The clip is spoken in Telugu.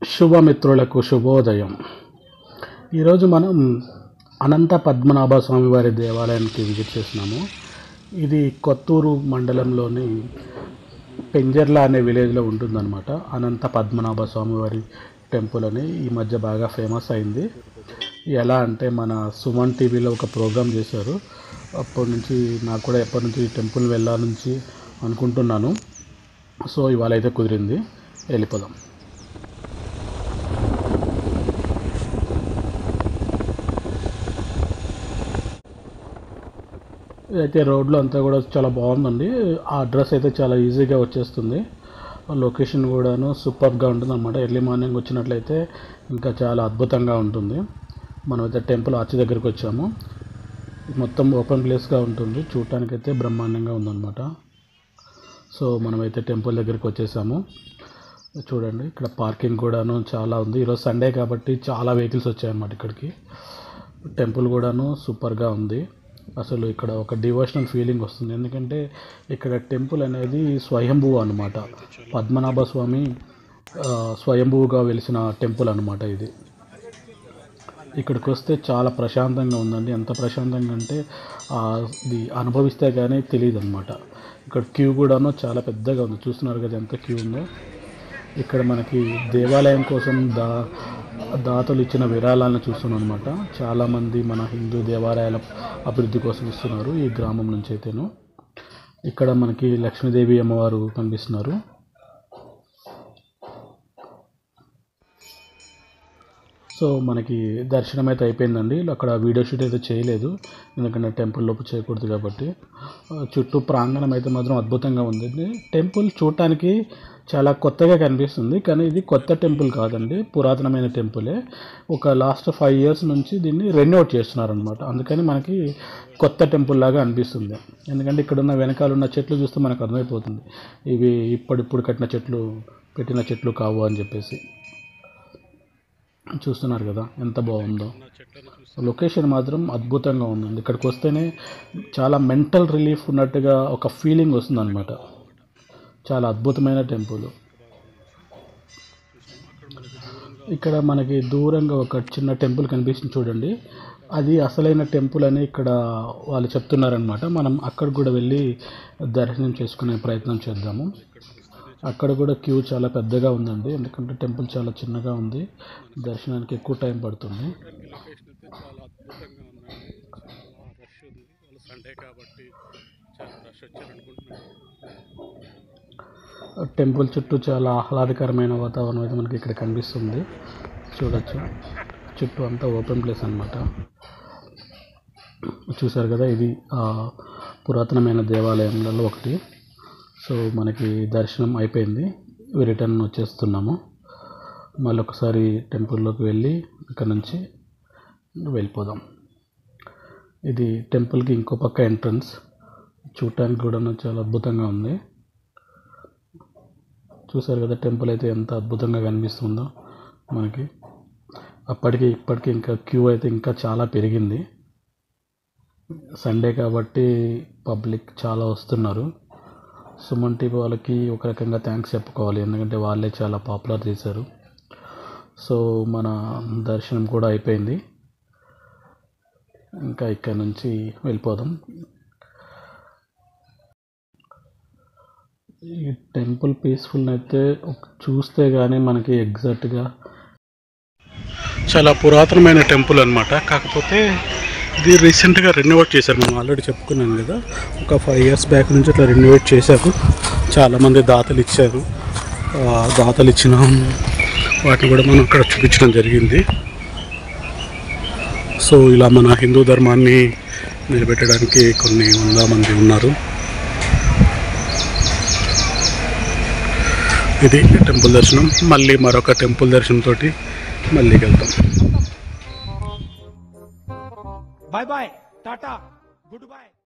శుభమిత్రులకు శుభోదయం ఈరోజు మనం అనంత పద్మనాభ స్వామి వారి దేవాలయానికి విజిట్ చేసినాము ఇది కొత్తూరు మండలంలోని పెంజర్ల అనే విలేజ్లో ఉంటుందన్నమాట అనంత పద్మనాభ స్వామి వారి టెంపుల్ అని ఈ మధ్య బాగా ఫేమస్ అయింది ఎలా అంటే మన సుమన్ టీవీలో ఒక ప్రోగ్రామ్ చేశారు అప్పటి నుంచి నాకు కూడా ఎప్పటి నుంచి టెంపుల్ వెళ్ళాలని అనుకుంటున్నాను సో ఇవాళ అయితే కుదిరింది వెళ్ళిపోదాం అయితే రోడ్లో అంతా కూడా చాలా బాగుందండి ఆ అడ్రస్ అయితే చాలా ఈజీగా వచ్చేస్తుంది ఆ లొకేషన్ కూడాను సూపర్గా ఉంటుంది అనమాట ఎర్లీ మార్నింగ్ వచ్చినట్లయితే ఇంకా చాలా అద్భుతంగా ఉంటుంది మనమైతే టెంపుల్ ఆర్చి దగ్గరికి వచ్చాము మొత్తం ఓపెన్ ప్లేస్గా ఉంటుంది చూడటానికి అయితే బ్రహ్మాండంగా ఉందన్నమాట సో మనమైతే టెంపుల్ దగ్గరికి వచ్చేసాము చూడండి ఇక్కడ పార్కింగ్ కూడాను చాలా ఉంది ఈరోజు సండే కాబట్టి చాలా వెహికల్స్ వచ్చాయన్నమాట ఇక్కడికి టెంపుల్ కూడాను సూపర్గా ఉంది అసలు ఇక్కడ ఒక డివోషనల్ ఫీలింగ్ వస్తుంది ఎందుకంటే ఇక్కడ టెంపుల్ అనేది స్వయంభూ అనమాట పద్మనాభ స్వామి ఆ, స్వయంభూగా వెలిసిన టెంపుల్ అనమాట ఇది ఇక్కడికి వస్తే చాలా ప్రశాంతంగా ఉందండి ఎంత ప్రశాంతంగా అంటే ఆ, ఇది అనుభవిస్తే కానీ తెలియదు అనమాట ఇక్కడ క్యూ కూడాను చాలా పెద్దగా ఉంది చూస్తున్నారు కదా ఎంత క్యూ ఉందో ఇక్కడ మనకి దేవాలయం కోసం దా దాతలు ఇచ్చిన విరాళాలను చూస్తున్నాం అనమాట చాలామంది మన హిందూ దేవాలయాల అభివృద్ధి కోసం ఇస్తున్నారు ఈ గ్రామం నుంచి అయితేను ఇక్కడ మనకి లక్ష్మీదేవి అమ్మవారు కనిపిస్తున్నారు సో మనకి దర్శనం అయితే అయిపోయిందండి అక్కడ వీడియో షూట్ అయితే చేయలేదు ఎందుకంటే టెంపుల్ లోపు చేయకూడదు కాబట్టి ఆ, చుట్టూ ప్రాంగణం అయితే మాత్రం అద్భుతంగా ఉంది టెంపుల్ చూడటానికి చాలా కొత్తగా కనిపిస్తుంది కానీ ఇది కొత్త టెంపుల్ కాదండి పురాతనమైన టెంపులే ఒక లాస్ట్ ఫైవ్ ఇయర్స్ నుంచి దీన్ని రెన్యూట్ చేస్తున్నారనమాట అందుకని మనకి కొత్త టెంపుల్ లాగా అనిపిస్తుంది ఎందుకంటే ఇక్కడ ఉన్న వెనకాల ఉన్న చెట్లు చూస్తే మనకు అర్థమైపోతుంది ఇవి ఇప్పుడిప్పుడు కట్టిన చెట్లు పెట్టిన చెట్లు కావు అని చెప్పేసి చూస్తున్నారు కదా ఎంత బాగుందో లొకేషన్ మాత్రం అద్భుతంగా ఉందండి ఇక్కడికి వస్తేనే చాలా మెంటల్ రిలీఫ్ ఉన్నట్టుగా ఒక ఫీలింగ్ వస్తుంది అనమాట చాలా అద్భుతమైన టెంపుల్ ఇక్కడ మనకి దూరంగా ఒక చిన్న టెంపుల్ కనిపిస్తుంది చూడండి అది అసలైన టెంపుల్ అని ఇక్కడ వాళ్ళు చెప్తున్నారనమాట మనం అక్కడ కూడా వెళ్ళి దర్శనం చేసుకునే ప్రయత్నం చేద్దాము అక్కడ కూడా క్యూ చాలా పెద్దగా ఉందండి ఎందుకంటే టెంపుల్ చాలా చిన్నగా ఉంది దర్శనానికి ఎక్కువ టైం పడుతుంది సండే కాబట్టి చాలా రష్ వచ్చారనుకుంటున్నాను టెంపుల్ చుట్టూ చాలా ఆహ్లాదకరమైన వాతావరణం అయితే మనకి ఇక్కడ కనిపిస్తుంది చూడొచ్చు చుట్టూ అంతా ఓపెన్ ప్లేస్ అన్నమాట చూశారు కదా ఇది ఆ, పురాతనమైన దేవాలయంలలో ఒకటి సో మనకి దర్శనం అయిపోయింది రిటర్న్ వచ్చేస్తున్నాము మళ్ళీ ఒకసారి టెంపుల్లోకి వెళ్ళి ఇక్కడ నుంచి వెళ్ళిపోదాం ఇది టెంపుల్కి ఇంకో పక్క ఎంట్రన్స్ చూడటానికి కూడా చాలా అద్భుతంగా ఉంది చూసారు కదా టెంపుల్ అయితే ఎంత అద్భుతంగా కనిపిస్తుందో మనకి అప్పటికి ఇప్పటికి ఇంకా క్యూ అయితే ఇంకా చాలా పెరిగింది సండే కాబట్టి పబ్లిక్ చాలా వస్తున్నారు సుమన్ టీవీ వాళ్ళకి ఒక రకంగా థ్యాంక్స్ చెప్పుకోవాలి ఎందుకంటే వాళ్ళే చాలా పాపులర్ చేశారు సో మన దర్శనం కూడా అయిపోయింది ఇంకా ఇక్కడ నుంచి వెళ్ళిపోదాం ఈ టెంపుల్ పీస్ఫుల్ అయితే ఒక- చూస్తే కానీ మనకి ఎగ్జాక్ట్గా చాలా పురాతనమైన టెంపుల్ అనమాట కాకపోతే ఇది రీసెంట్గా రెనోవేట్ చేశారు మనం ఆల్రెడీ చెప్పుకున్నాను కదా ఒక ఫైవ్ ఇయర్స్ బ్యాక్ నుంచి అట్లా రెనోవేట్ చేశారు చాలామంది దాతలు ఇచ్చారు ఆ, దాతలు ఇచ్చిన వాటిని కూడా మనం అక్కడ చూపించడం జరిగింది సో ఇలా మన హిందూ ధర్మాన్ని నిలబెట్టడానికి కొన్ని వంద మంది ఉన్నారు ఇది టెంపుల్ దర్శనం మళ్ళీ మరొక టెంపుల్ దర్శనం తోటి మళ్ళీ వెళ్తాం bye bye tata good bye